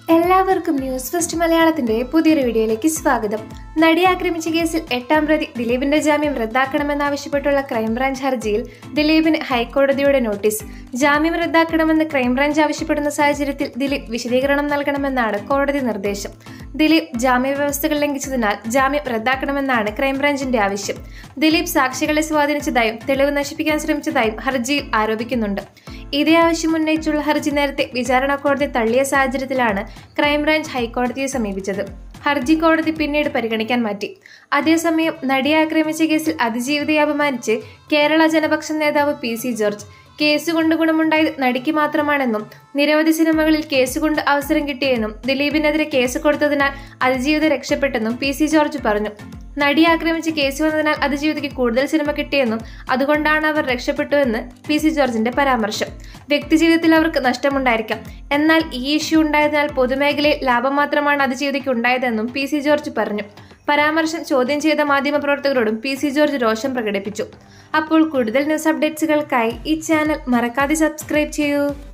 എല്ലാവർക്കും news first മലയാളത്തിന്റെ പുതിയൊരു വീഡിയോയിലേക്ക് സ്വാഗതം നടിയെ ആക്രമിച്ച കേസിൽ എട്ടാം പ്രതി ദിലീപിന്റെ ജാമ്യം റദ്ദാക്കണമെന്നാവശ്യപ്പെട്ടുള്ള ക്രൈംബ്രാഞ്ച് ഹർജിയിൽ ദിലീപിന് ഹൈക്കോടതിയുടെ നോട്ടീസ് ജാമ്യം റദ്ദാക്കണമെന്ന് ക്രൈംബ്രാഞ്ച് ആവശ്യപ്പെടുന്ന സാഹചര്യത്തിൽ ദിലീപ് വിശദീകരണം നൽകണമെന്നാണ് കോടതി നിർദ്ദേശം ദിലീപ് ജാമ്യ വ്യവസ്ഥകൾ ലംഘിച്ചതിനാൽ ജാമ്യം റദ്ദാക്കണമെന്നാണ് ക്രൈംബ്രാഞ്ചിന്റെ ആവശ്യം ദിലീപ് സാക്ഷികളെ സ്വാധീനിച്ചതായും തെളിവ് നശിപ്പിക്കാൻ ശ്രമിച്ചതായും ഹർജിയിൽ ആരോപിക്കുന്നുണ്ട് ഇതേ ആവശ്യം ഉന്നയിച്ചുള്ള ഹർജി നേരത്തെ വിചാരണ കോടതി തള്ളിയ സാഹചര്യത്തിലാണ് ക്രൈംബ്രാഞ്ച് ഹൈക്കോടതിയെ സമീപിച്ചത് ഹർജി കോടതി പിന്നീട് പരിഗണിക്കാൻ മാറ്റി അതേസമയം നടിയെ ആക്രമിച്ച കേസിൽ അതിജീവിതയെ അപമാനിച്ച് കേരള ജനപക്ഷം നേതാവ് പി സി ജോർജ് കേസ് കൊണ്ട് ഗുണമുണ്ടായത് നടിക്ക് മാത്രമാണെന്നും നിരവധി സിനിമകളിൽ കേസ് കൊണ്ട് അവസരം കിട്ടിയെന്നും ദിലീപിനെതിരെ കേസ് കൊടുത്തതിനാൽ അതിജീവിത രക്ഷപ്പെട്ടെന്നും പി സി ജോർജ് പറഞ്ഞു നടിയെ ആക്രമിച്ച് കേസ് വന്നതിനാൽ അതിജീവിതയ്ക്ക് കൂടുതൽ സിനിമ കിട്ടിയെന്നും അതുകൊണ്ടാണ് അവർ രക്ഷപ്പെട്ടുവെന്ന് പി സി ജോർജിന്റെ പരാമർശം വ്യക്തിജീവിതത്തിൽ അവർക്ക് നഷ്ടമുണ്ടായിരിക്കാം എന്നാൽ ഈ ഇഷ്യൂ ഉണ്ടായതിനാൽ പൊതുമേഖലയിൽ ലാഭം മാത്രമാണ് അതിജീവിതയ്ക്ക് ഉണ്ടായതെന്നും പി സി ജോർജ് പറഞ്ഞു പരാമർശം ചോദ്യം ചെയ്ത മാധ്യമപ്രവർത്തകരോടും പി സി ജോർജ് രോഷം പ്രകടിപ്പിച്ചു അപ്പോൾ കൂടുതൽ ന്യൂസ് അപ്ഡേറ്റ്സുകൾക്കായി ഈ ചാനൽ മറക്കാതെ സബ്സ്ക്രൈബ് ചെയ്യൂ